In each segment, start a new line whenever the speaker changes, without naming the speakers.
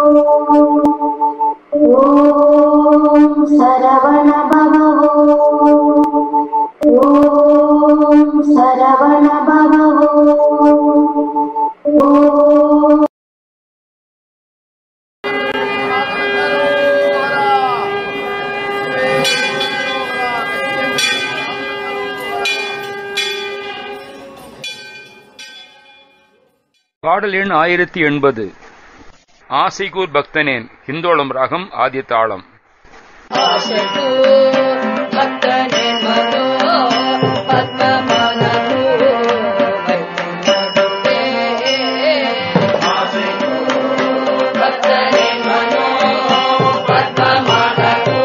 ஓம் சரவண பவோ ஓம் சரவண பவோ ஓம்
பாடல் எண் ஆயிரத்தி எண்பது ஆசைகூர் பக்தனேன் ஹிந்தோளம் ராகம் ஆதிய தாளம்
ஆசைக்கு பக்தனே மனோ பத்மமானது வைத்தே ஆசைக்கு பக்தனே மனோ பத்மமானது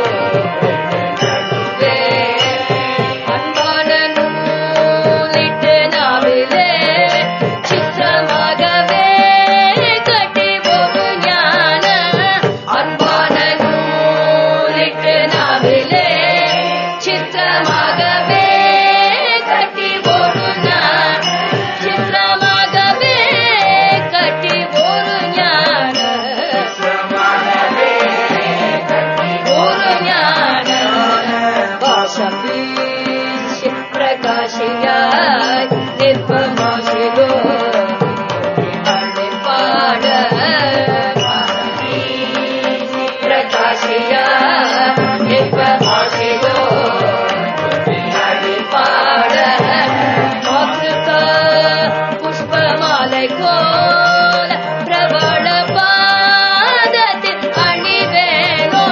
வைத்தே அன்பானனு லிட்டு நாவிலே சித்திரமாகவே கட்டி ஒரு ஞான அன்பான நூலிட்டு நாவிலே சித்திரமாகவே கட்டி ஒரு ஞான சித்திரமாகவே கட்டி ஒரு ஞான ஒரு ஞான வாசபீஷ் பிரகாஷியாய் நிற்பமாசிலோ பாட பிரகாஷியாய் நிற்பமாசிலோ பாட மாற்றுக்க புஷ்பமாலை கோல பிரபல பாதத்தில் அணிவேனோ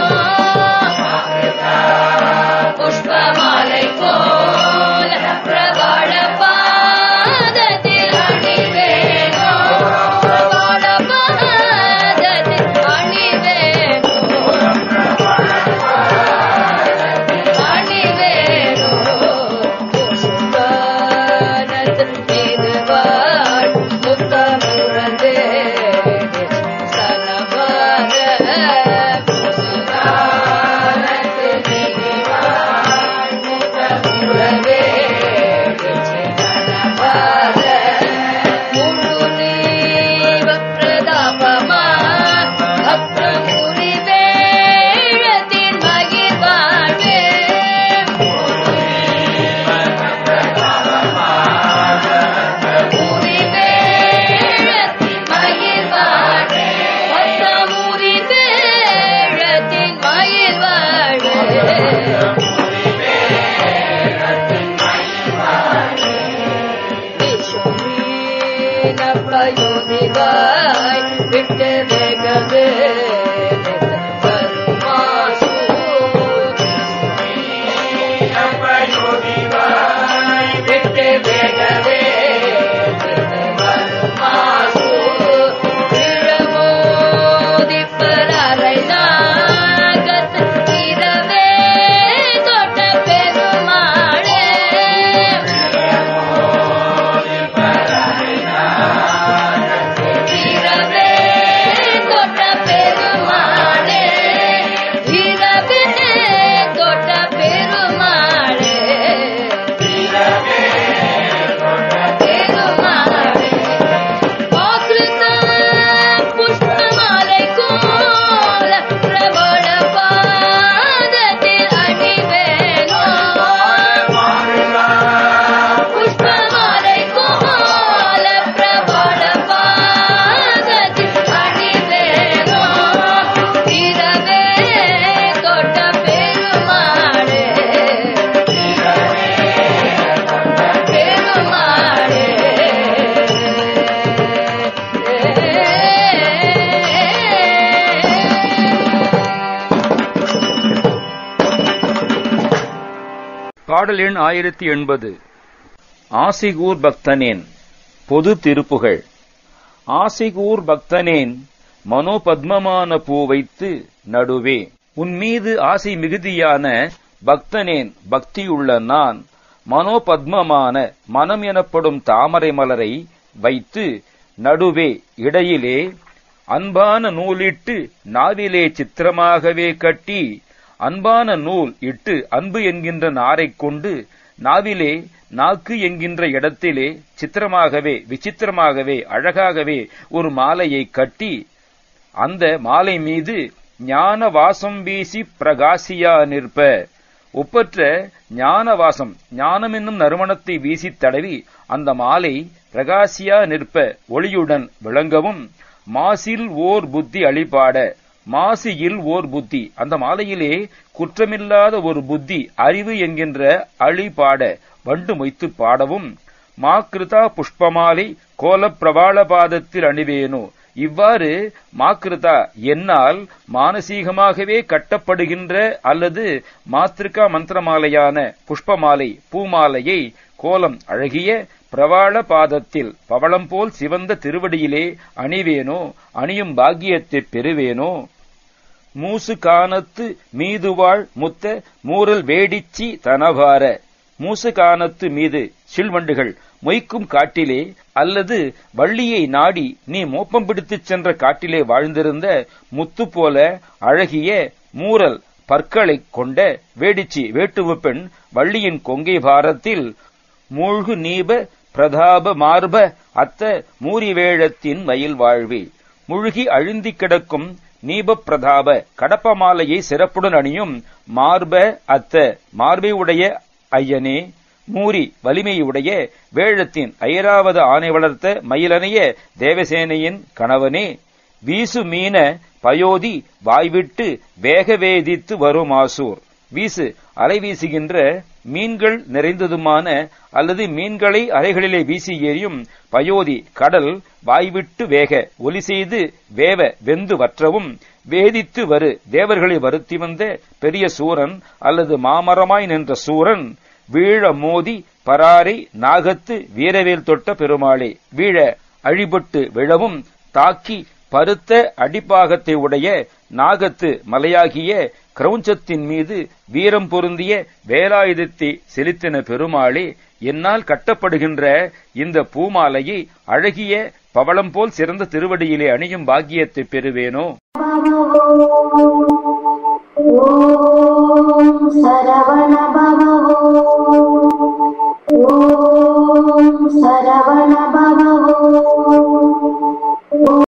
புஷ்பமாலை போல பிரபல பாதத்தில் அணிவேனோ பிரபல பாதத்தில் அணிவேனோ அணிவேனோ சுத்தானத்தில் மீதுவாள் முத்தமுறந்தே சனபார சுத்தானத்தில் மீதுவாள் முத்தமுறந்தே சனபார முழு நீவ பிரதாபமா அப்ரமுரி வேழத்தின் மகிழ்வாழ்வே முரி வேழத்தின் மகிழ்வாழ்வே அப்ரமுரி வேழத்தின் மகிழ்வாழ்வே பிரயோதிவாய் விட்டு வேகவே வருமாசு விட்டு வேகவே வருமாசு பிரமோதி பரரை நாகத் இரவே தொட்ட பெருமாளே இரவே தொட்ட பெருமாளே இரவே தொட்ட பெருமாளே பெருமாளே ஆக்ருத புஷ்பமாலை கோல பிரபல பாதத்தில் அணிவேனோ புஷ்பமாலை கோல பிரபல பாதத்தில் அணிவேனோ இரவே தொட்ட பெருமாளே பெருமாளே
பாடல் எண் ஆயிரத்தி எண்பது ஆசிகூர் பக்தனேன் பொது திருப்புகழ் ஆசிகூர் பக்தனேன் மனோபத்மமான பூ வைத்து நடுவே உன்மீது ஆசை மிகுதியான பக்தனேன் பக்தியுள்ள நான் மனோபத்மமான மனம் எனப்படும் தாமரை மலரை வைத்து நடுவே இடையிலே அன்பான நூலிட்டு நாவிலே சித்திரமாகவே கட்டி அன்பான நூல் இட்டு அன்பு என்கின்ற நாரைக் கொண்டு நாவிலே நாக்கு என்கின்ற இடத்திலே சித்திரமாகவே விசித்திரமாகவே அழகாகவே ஒரு மாலையை கட்டி அந்த மாலை மீது ஞான வாசம் வீசி பிரகாசியா நிற்ப ஒப்பற்ற ஞான வாசம் ஞானம் என்னும் நறுமணத்தை வீசித் தடவி அந்த மாலை பிரகாசியா நிற்ப ஒளியுடன் விளங்கவும் மாசில் ஓர் புத்தி அழிபாட மாசியில் ஓர் புத்தி அந்த மாலையிலே குற்றமில்லாத ஒரு புத்தி அறிவு என்கின்ற அழிபாட வண்டு மொய்த்து பாடவும் மாக்கிருதா புஷ்பமாலை கோல பிரபாள பாதத்தில் அணிவேனோ இவ்வாறு மாக்கிருதா என்னால் மானசீகமாகவே கட்டப்படுகின்ற அல்லது மாத்திருக்கா மந்திரமாலையான புஷ்பமாலை பூமாலையை கோலம் அழகிய பிரவாள பாதத்தில் பவளம் போல் சிவந்த திருவடியிலே அணிவேனோ அணியும் பாக்கியத்தைப் பெறுவேனோ மூசு கானத்து மீதுவாழ் முத்த மூரல் வேடிச்சி தனவார மூசு கானத்து மீது சில்வண்டுகள் மொய்க்கும் காட்டிலே அல்லது வள்ளியை நாடி நீ மோப்பம் பிடித்துச் சென்ற காட்டிலே வாழ்ந்திருந்த முத்து போல அழகிய மூரல் பற்களைக் கொண்ட வேடிச்சி வேட்டுவ பெண் வள்ளியின் கொங்கை பாரத்தில் மூழ்கு நீப பிரதாப மார்ப அத்த மூரிவேழத்தின் மயில் வாழ்வே முழுகி அழுந்தி கிடக்கும் நீப பிரதாப கடப்ப மாலையை சிறப்புடன் அணியும் மார்ப அத்த மார்பை உடைய ஐயனே மூரி வலிமையுடைய வேழத்தின் ஐராவது ஆணை வளர்த்த மயிலனைய தேவசேனையின் கணவனே வீசு மீன பயோதி வாய்விட்டு வேக வேதித்து வரும் ஆசூர் வீசு அலை வீசுகின்ற மீன்கள் நிறைந்ததுமான அல்லது மீன்களை அலைகளிலே வீசி எறியும் பயோதி கடல் வாய்விட்டு வேக ஒலி செய்து வேவ வெந்து வற்றவும் வேதித்து வரு தேவர்களை வருத்தி வந்த பெரிய சூரன் அல்லது மாமரமாய் நின்ற சூரன் வீழ மோதி பராரை நாகத்து வீரவேல் தொட்ட பெருமாளே வீழ அழிபட்டு விழவும் தாக்கி பருத்த அடிப்பாகத்தை உடைய நாகத்து மலையாகிய கிரௌஞ்சத்தின் மீது வீரம் பொருந்திய வேலாயுதத்தை செலுத்தின பெருமாளே என்னால் கட்டப்படுகின்ற இந்த பூமாலையை அழகிய பவளம் போல் சிறந்த திருவடியிலே அணியும் பாக்கியத்தை பெறுவேனோ
ॐ सरवण